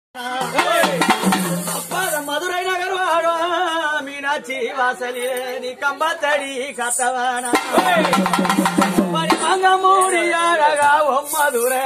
அப்பாத மதுரை நகர் வாழும் மீனாட்சி வாசலிலே நீ கம்பத்தடி கத்தவனா மணி மங்க மூடி அழகா உம் மதுரை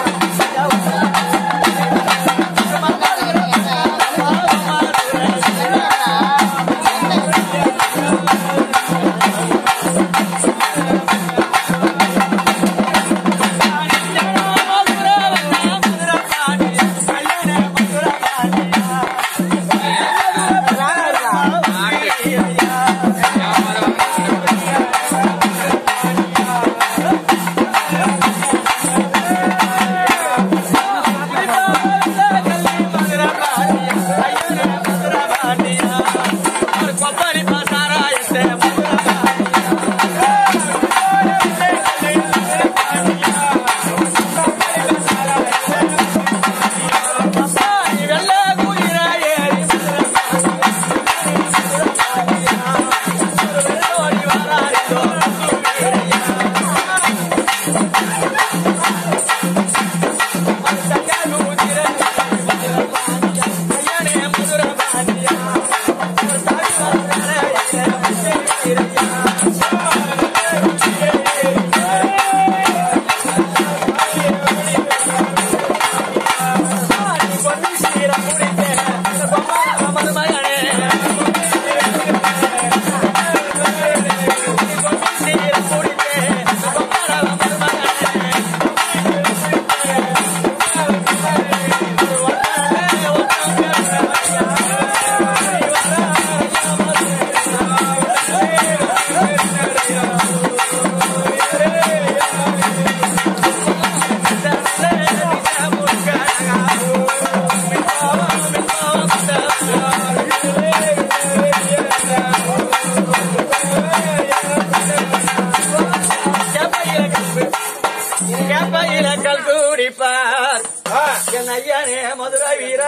கூடிப்பார் என் ஐயனே மதுரை வீரா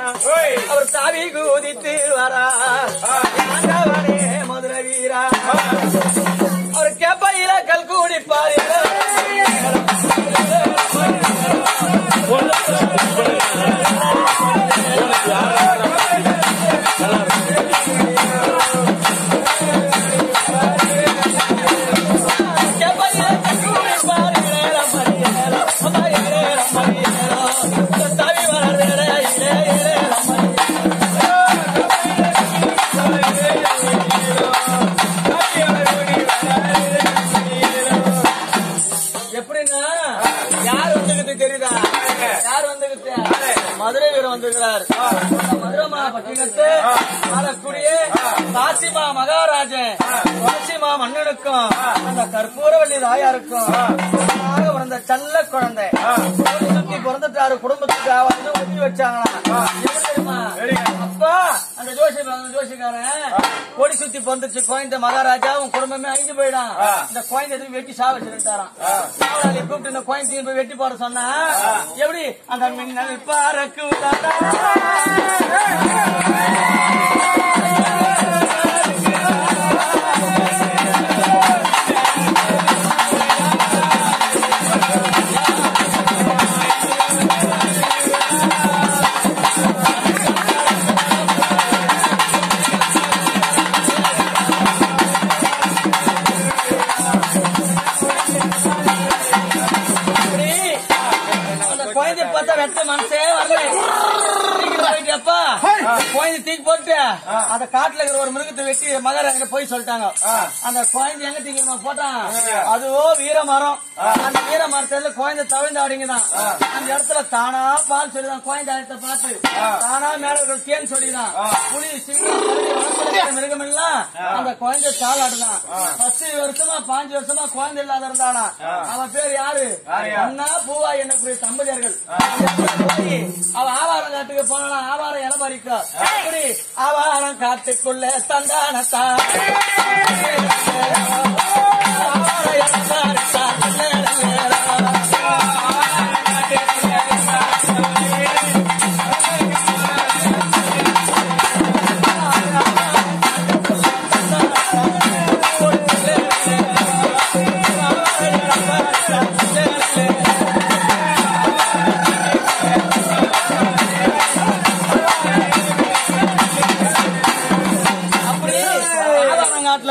அவர் சாவி கூதித்து வரா ஆண்டவனே மதுரை வீரா அவர் கேப்பையில கல் கூடிப்பார் கேப்பையில கல் கூடிப்பார் ஏலம் மணி ஏலம் அம்மா ஏலம் மணி ஏலம் சாவி வர ஏலம் மணி எப்படின்னா யார் வந்துகிட்டு தெரியுதா யார் வந்துகிட்டு மதுரை வீரர் வந்திருக்கிறார் அந்த மதுரை மாவட்டத்தை ஆளக்கூடிய காசிமா மகாராஜன் துளசிமா மன்னனுக்கும் அந்த கற்பூரவள்ளி தாயாருக்கும் சுத்தமாக பிறந்த செல்ல குழந்தை ஒரு சுத்தி பிறந்துட்டாரு குடும்பத்துக்கு வந்து ஒத்தி வச்சாங்களாம் எப்படி தெரியுமா? அப்பா அந்த ஜோசி அந்த ஜோசிக்காரன் கொடி சுத்தி பிறந்துச்சு குழந்தை மகாராஜா உன் குடும்பமே அழிஞ்சு போயிடும் இந்த குழந்தை எதுவும் வெட்டி சாவ சொல்லிட்டாராம் காவலாளி கூப்பிட்டு இந்த குழந்தையும் போய் வெட்டி போட சொன்னா எப்படி அந்த மின்னல் பாறக்கு அந்த குழந்தை பார்த்தா வெட்ட மனசே வரல தூக்கிட்டு போயிட்டியாப்பா? குழந்தை தூக்கி போட்டு அந்த காட்டுல இருக்கிற ஒரு மிருகத்தை வெட்டி மகாராஜா போய் சொல்லிட்டாங்க அந்த குழந்தை எங்க தூக்கி போட்டான் அதுவோ வீர மரம் அந்த வீர மரத்துல குழந்தை தவிழ்ந்து ஆடிங்கதான் அந்த இடத்துல தானா பால் சொல்லிதான் குழந்தை இடத்த பார்த்து தானா மேல இருக்கிற தேன் சொல்லிதான் புலி சிங்கம் கரடி, வனத்துல இருக்கிற மிருகம் எல்லாம் அந்த குழந்தை தாளாடுதான் பத்து வருஷமா பாஞ்சு வருஷமா குழந்தை இல்லாத இருந்தானா அவன் பேர் யாரு அண்ணா பூவா என்னக்கூடிய தம்பதியர்கள் போய் அவ ஆவாரம் காட்டுக்கு போனா ஆவாரம் இலை பறிக்க அப்படி ஆவாரம் காட்டுக்குள்ள தந்தானத்தா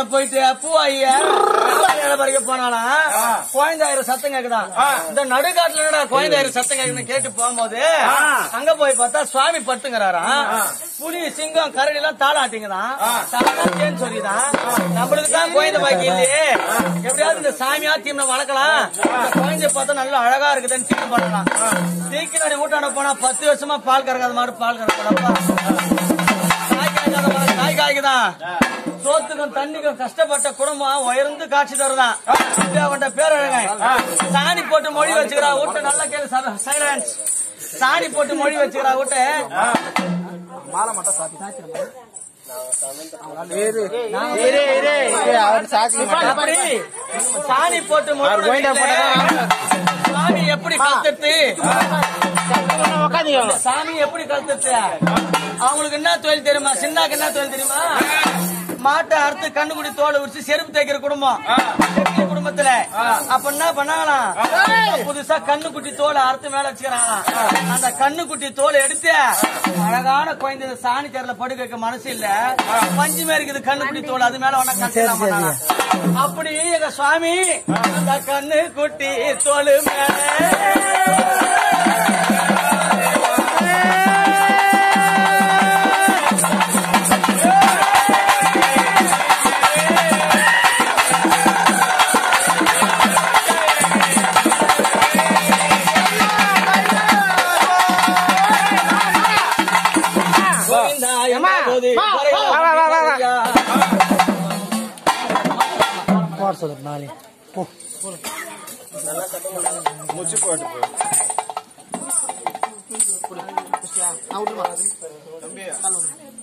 காட்டுல போயிட்டு பூவாயிய பூவாயில பறிக்க போனாலாம் குழந்தையாயிரம் சத்தம் கேக்குதான் இந்த நடுக்காட்டுல என்னடா குழந்தையாயிரம் சத்தம் கேக்குதுன்னு கேட்டு போகும்போது அங்க போய் பார்த்தா சுவாமி பட்டுங்கிறாராம் புலி சிங்கம் கரடி எல்லாம் தாளாட்டிங்கதான் தாளாட்டேன்னு சொல்லிதான் நம்மளுக்கு தான் குழந்தை பாக்கி இல்லையே எப்படியாவது இந்த சாமியா தீம்ன வளர்க்கலாம் இந்த குழந்தைய பார்த்தா நல்லா அழகா இருக்குதுன்னு தீக்கு பண்ணலாம் தீக்கு நடி ஊட்டான போனா பத்து வருஷமா பால் கறக்காத மாதிரி பால் கறக்கலப்பா காய் காய்க்காத மாதிரி காய் காய்க்குதான் சோத்துக்கும் தண்ணிக்கும் கஷ்டப்பட்ட குடும்பம் உயர்ந்து காட்சி தருதான் அவன்கிட்ட பேரழகன் சாணி போட்டு மொழி வச்சுக்கிறா விட்டு நல்லா கேளு சைலன்ஸ் சாணி போட்டு மொழி வச்சுக்கிறா விட்டு அப்படி சாணி போட்டு மொழி வச்சுக்கிட்டு சாமி எப்படி கத்துட்டு சாமி எப்படி கத்துட்டு அவங்களுக்கு என்ன தொழில் தெரியுமா சின்னாக்கு என்ன தொழில் தெரியுமா மாட்டை அறுத்து கண்ணுக்குடி தோலை உரிச்சு செருப்பு தைக்கிற குடும்பம் செட்டில் குடும்பத்துல அப்ப என்ன பண்ணாங்களாம் புதுசா கண்ணுக்குட்டி தோலை அறுத்து மேல வச்சுக்கிறாங்களாம் அந்த கண்ணுக்குட்டி தோலை எடுத்து அழகான குழந்தை இந்த சாணி தேர்ல படுக்க வைக்க மனசு இல்ல பஞ்சு மாதிரி இருக்குது கண்ணுக்குட்டி தோல் அது மேல ஒன்னா கட்டலாம் பண்ணாங்க அப்படி எங்க சுவாமி அந்த கண்ணு குட்டி தோல் மேல கோவிந்தா எம்மா போது முச்சு போட்டு போ. தம்பி